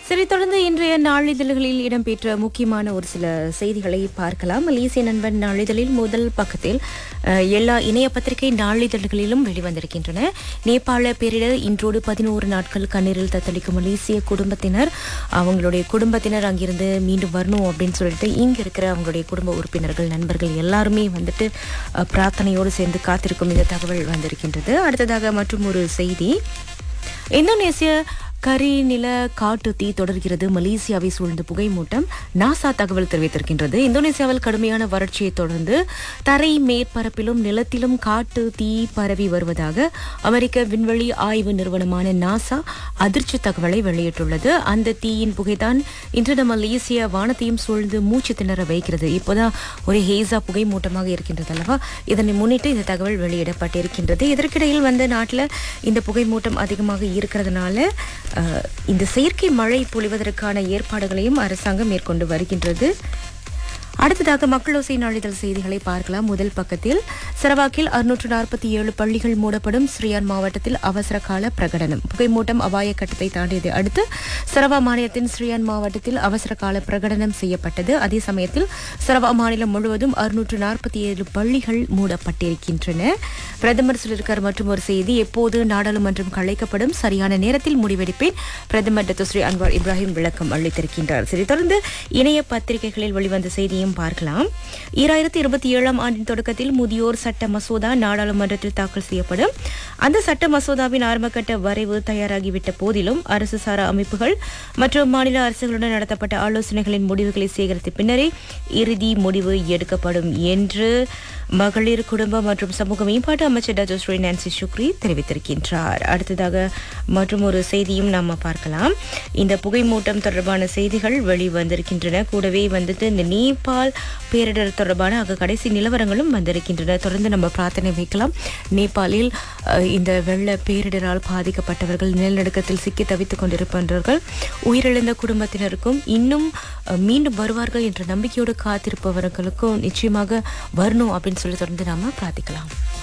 சரி தொடர்ந்து இன்றைய நாளிதழ்களில் இடம்பெற்ற முக்கியமான ஒரு சில செய்திகளை பார்க்கலாம் மலேசிய நண்பன் நாளிதழில் முதல் பக்கத்தில் அஹ், எல்லா இணைய பத்திரிகை நாளிதழ்களிலும் வெளிவந்திருக்கின்றன நேபாள பேரிடர் இன்றோடு பதினோரு நாட்கள் கண்ணீரில் தத்தளிக்கும் மலேசிய குடும்பத்தினர் அவங்களுடைய குடும்பத்தினர் அங்கிருந்து மீண்டும் வரணும் அப்படின்னு சொல்லிட்டு இங்க இருக்கிற அவங்களுடைய குடும்ப உறுப்பினர்கள் நண்பர்கள் எல்லாருமே வந்துட்டு அஹ், பிரார்த்தனையோடு சேர்ந்து காத்திருக்கும் இந்த தகவல் வந்திருக்கின்றது அடுத்ததாக மற்றும் ஒரு செய்தி இந்தோனேசிய கரிநில காட்டு தீ தொடர்கிறது மலேசியாவை சூழ்ந்த புகைமூட்டம் நாசா தகவல் தெரிவித்திருக்கின்றது இந்தோனேசியாவில் கடுமையான வறட்சியை தொடர்ந்து தரை மேற்பரப்பிலும் நிலத்திலும் காட்டு தீ பரவி வருவதாக அமெரிக்க விண்வெளி ஆய்வு நிறுவனமான நாசா அதிர்ச்சி தகவலை வெளியிட்டுள்ளது அந்த தீயின் புகைதான் இன்று நம்ம மலேசிய வானத்தையும் சூழ்ந்து மூச்சு திணற வைக்கிறது இப்போதான் ஒரு ஹேசா புகைமூட்டமாக இருக்கின்றது அல்லவா இதனை முன்னிட்டு இந்த தகவல் வெளியிடப்பட்டிருக்கின்றது இதற்கிடையில் வந்து நாட்டில் இந்த புகைமூட்டம் அதிகமாக இருக்கிறதுனால அஹ், இந்த செயற்கை மழை பொழிவதற்கான ஏற்பாடுகளையும் அரசாங்கம் மேற்கொண்டு வருகின்றது அடுத்ததாக மக்களோசை நாளிதழ் செய்திகளை பார்க்கலாம் முதல் பக்கத்தில் சரவாக்கில் அறுநூற்று நாற்பத்தி ஏழு பள்ளிகள் மூடப்படும் ஸ்ரீயான் மாவட்டத்தில் அவசர கால பிரகடனம் புகைமூட்டம் அபாய கட்டத்தை தாண்டியதை அடுத்து சரவா மாநிலத்தின் ஸ்ரீயான் மாவட்டத்தில் அவசர கால பிரகடனம் செய்யப்பட்டது அதே சமயத்தில் சரவா மாநிலம் முழுவதும் அறுநூற்று நாற்பத்தி ஏழு பள்ளிகள் மூடப்பட்டிருக்கின்றன பிரதமர் சொல்லியிருக்கார் மற்றும் ஒரு செய்தி எப்போது நாடாளுமன்றம் கலைக்கப்படும் சரியான நேரத்தில் முடிவெடுப்பேன் பிரதமர் டத்து ஸ்ரீ அன்வார் இப்ராஹிம் விளக்கம் அளித்திருக்கின்றார் சரி தொடர்ந்து இணைய பத்திரிகைகளில் வெளிவந்த செய்தியும் பார்க்கலாம் ஈராயிரத்தி இருபத்தி ஏழாம் ஆண்டின் தொடக்கத்தில் முதியோர் சட்ட மசோதா நாடாளுமன்றத்தில் தாக்கல் செய்யப்படும் அந்த சட்ட மசோதாவின் ஆரம்பகட்ட வரைவு தயாராகிவிட்ட போதிலும் அரசு சாரா அமைப்புகள் மற்றும் மாநில அரசுகளுடன் நடத்தப்பட்ட ஆலோசனைகளின் முடிவுகளை சேகரித்த பின்னரே இறுதி முடிவு எடுக்கப்படும் என்று மகளிர் குடும்ப மற்றும் சமூக மேம்பாட்டு அமைச்சர் டாக்டர் ஸ்ரீ நான்சி சுக்ரி தெரிவித்திருக்கின்றார் அடுத்ததாக மற்றும் ஒரு செய்தியும் நாம பார்க்கலாம் இந்த புகைமூட்டம் தொடர்பான செய்திகள் வெளிவந்திருக்கின்றன கூடவே வந்துட்டு இந்த நேபாள் பேரிடர் தொடர்பான அங்க கடைசி நிலவரங்களும் வந்திருக்கின்றன தொடர்ந்து நம்ம பிரார்த்தனை வைக்கலாம் நேபாளில் அஹ், இந்த வெள்ள பேரிடரால் பாதிக்கப்பட்டவர்கள் நிலநடுக்கத்தில் சிக்கி தவித்துக் கொண்டிருப்பவர்கள் உயிரிழந்த குடும்பத்தினருக்கும் இன்னும் அஹ், மீண்டும் வருவார்கள் என்ற நம்பிக்கையோடு காத்திருப்பவர்களுக்கும் நிச்சயமாக வரணும் அப்படின்னு சொல்லி தொடர்ந்து நாம பிரார்த்திக்கலாம்